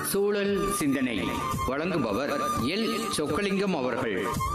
சூழல் சிந்தனை வழங்குபவர் எல் சொக்கலிங்கம் அவர்கள்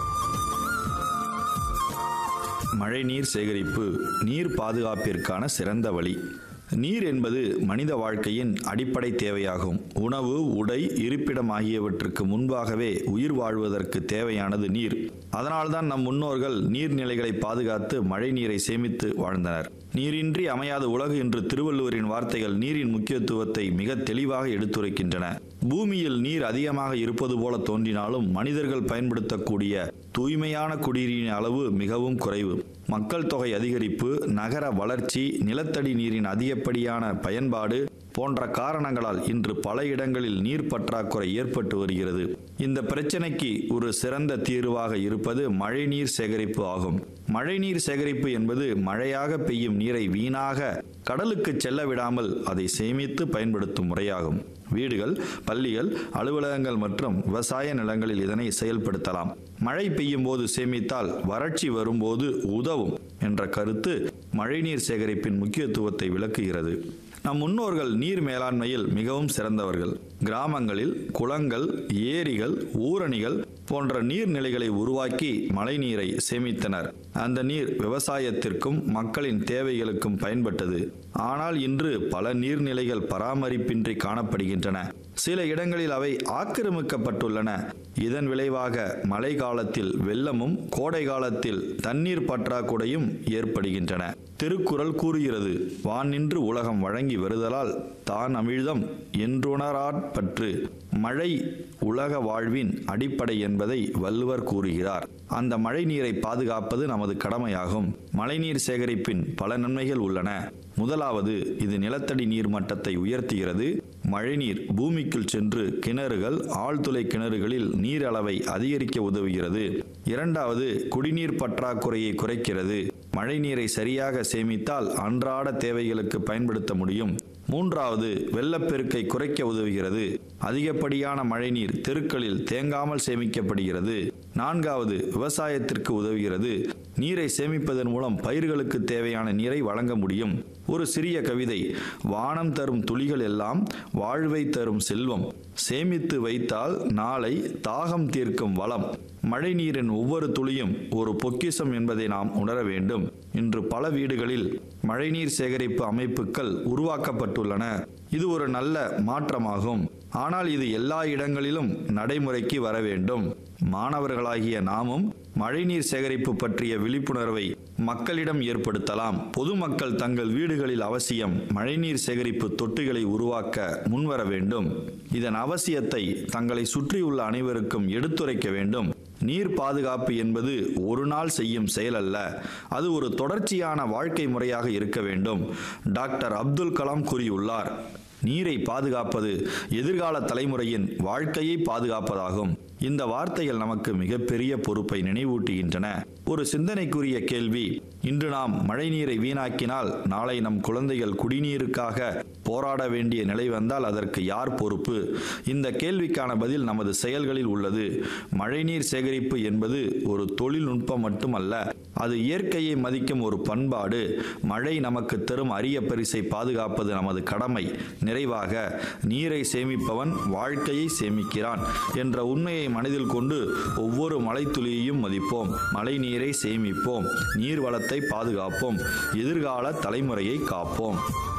மழைநீர் சேகரிப்பு நீர் பாதுகாப்பிற்கான சிறந்த வழி நீர் என்பது மனித வாழ்க்கையின் அடிப்படை தேவையாகும் உணவு உடை இருப்பிடம் ஆகியவற்றுக்கு முன்பாகவே உயிர் வாழ்வதற்கு தேவையானது நீர் அதனால்தான் நம் முன்னோர்கள் நீர்நிலைகளை பாதுகாத்து மழை நீரை சேமித்து வாழ்ந்தனர் நீரின்றி அமையாத உலகு என்று திருவள்ளுவரின் வார்த்தைகள் நீரின் முக்கியத்துவத்தை மிக தெளிவாக எடுத்துரைக்கின்றன பூமியில் நீர் அதிகமாக இருப்பது போல தோன்றினாலும் மனிதர்கள் பயன்படுத்தக்கூடிய தூய்மையான குடிநீரின் அளவு மிகவும் குறைவு மக்கள் தொகை அதிகரிப்பு நகர வளர்ச்சி நிலத்தடி நீரின் அதிகப்படியான பயன்பாடு போன்ற காரணங்களால் இன்று பல இடங்களில் நீர் பற்றாக்குறை ஏற்பட்டு வருகிறது இந்த பிரச்சனைக்கு ஒரு சிறந்த தீர்வாக இருப்பது மழைநீர் சேகரிப்பு ஆகும் மழைநீர் சேகரிப்பு என்பது மழையாக பெய்யும் நீரை வீணாக கடலுக்கு செல்ல விடாமல் அதை சேமித்து பயன்படுத்தும் முறையாகும் வீடுகள் பள்ளிகள் அலுவலகங்கள் மற்றும் விவசாய நிலங்களில் இதனை செயல்படுத்தலாம் மழை பெய்யும் போது சேமித்தால் வறட்சி வரும்போது உதவும் என்ற கருத்து மழைநீர் சேகரிப்பின் முக்கியத்துவத்தை விளக்குகிறது நம் முன்னோர்கள் நீர் மேலாண்மையில் மிகவும் சிறந்தவர்கள் கிராமங்களில் குளங்கள் ஏரிகள் ஊரணிகள் போன்ற நீர்நிலைகளை உருவாக்கி மழைநீரை சேமித்தனர் அந்த நீர் விவசாயத்திற்கும் மக்களின் தேவைகளுக்கும் பயன்பட்டது ஆனால் இன்று பல நீர்நிலைகள் பராமரிப்பின்றி காணப்படுகின்றன சில இடங்களில் அவை ஆக்கிரமிக்கப்பட்டுள்ளன இதன் விளைவாக மழை காலத்தில் வெள்ளமும் கோடை காலத்தில் தண்ணீர் பற்றாக்குறையும் ஏற்படுகின்றன திருக்குறள் கூறுகிறது வான் நின்று உலகம் வழங்கி வருதலால் தான் அமிழ்தம் என்றுணராற்பற்று மழை உலக வாழ்வின் அடிப்படை என்பதை வள்ளுவர் கூறுகிறார் அந்த மழை நீரை பாதுகாப்பது நமது கடமையாகும் மழைநீர் சேகரிப்பின் பல நன்மைகள் உள்ளன முதலாவது இது நிலத்தடி நீர் மட்டத்தை உயர்த்துகிறது மழைநீர் பூமிக்குள் சென்று கிணறுகள் ஆழ்துளை கிணறுகளில் நீர் அளவை அதிகரிக்க உதவுகிறது இரண்டாவது குடிநீர் பற்றாக்குறையை குறைக்கிறது மழைநீரை சரியாக சேமித்தால் அன்றாட தேவைகளுக்கு பயன்படுத்த முடியும் மூன்றாவது வெள்ளப்பெருக்கை குறைக்க உதவுகிறது அதிகப்படியான மழைநீர் தெருக்களில் தேங்காமல் சேமிக்கப்படுகிறது நான்காவது விவசாயத்திற்கு உதவுகிறது நீரை சேமிப்பதன் மூலம் பயிர்களுக்கு தேவையான நீரை வழங்க முடியும் ஒரு சிறிய கவிதை வானம் தரும் துளிகள் எல்லாம் வாழ்வை தரும் செல்வம் சேமித்து வைத்தால் நாளை தாகம் தீர்க்கும் வளம் மழைநீரின் ஒவ்வொரு துளியும் ஒரு பொக்கிஷம் என்பதை நாம் உணர வேண்டும் இன்று பல வீடுகளில் மழைநீர் சேகரிப்பு அமைப்புகள் உருவாக்கப்பட்டுள்ளன இது ஒரு நல்ல மாற்றமாகும் ஆனால் இது எல்லா இடங்களிலும் நடைமுறைக்கு வர வேண்டும் மாணவர்களாகிய நாமும் மழைநீர் சேகரிப்பு பற்றிய விழிப்புணர்வை மக்களிடம் ஏற்படுத்தலாம் பொதுமக்கள் தங்கள் வீடுகளில் அவசியம் மழைநீர் சேகரிப்பு தொட்டிகளை உருவாக்க முன்வர வேண்டும் இதன் அவசியத்தை தங்களை சுற்றியுள்ள அனைவருக்கும் எடுத்துரைக்க வேண்டும் நீர் பாதுகாப்பு என்பது ஒரு நாள் செய்யும் செயல் அல்ல அது ஒரு தொடர்ச்சியான வாழ்க்கை முறையாக இருக்க வேண்டும் டாக்டர் அப்துல் கலாம் கூறியுள்ளார் நீரை பாதுகாப்பது எதிர்கால தலைமுறையின் வாழ்க்கையை பாதுகாப்பதாகும் இந்த வார்த்தைகள் நமக்கு மிகப்பெரிய பொறுப்பை நினைவூட்டுகின்றன ஒரு சிந்தனைக்குரிய கேள்வி இன்று நாம் மழைநீரை வீணாக்கினால் நாளை நம் குழந்தைகள் குடிநீருக்காக போராட வேண்டிய நிலை வந்தால் அதற்கு யார் பொறுப்பு இந்த கேள்விக்கான பதில் நமது செயல்களில் உள்ளது மழைநீர் சேகரிப்பு என்பது ஒரு தொழில்நுட்பம் மட்டுமல்ல அது இயற்கையை மதிக்கும் ஒரு பண்பாடு மழை நமக்கு தரும் அரிய பரிசை பாதுகாப்பது நமது கடமை நிறைவாக நீரை சேமிப்பவன் வாழ்க்கையை சேமிக்கிறான் என்ற உண்மையை மனதில் கொண்டு ஒவ்வொரு மழைத்துளியையும் மதிப்போம் மழை நீரை சேமிப்போம் நீர் வளத்தை பாதுகாப்போம் எதிர்கால தலைமுறையை காப்போம்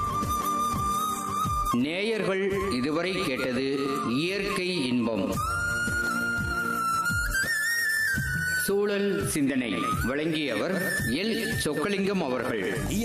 நேயர்கள் இதுவரை கேட்டது இயற்கை இன்பம் சூழல் சிந்தனை வழங்கியவர் எல் சொக்கலிங்கம் அவர்கள்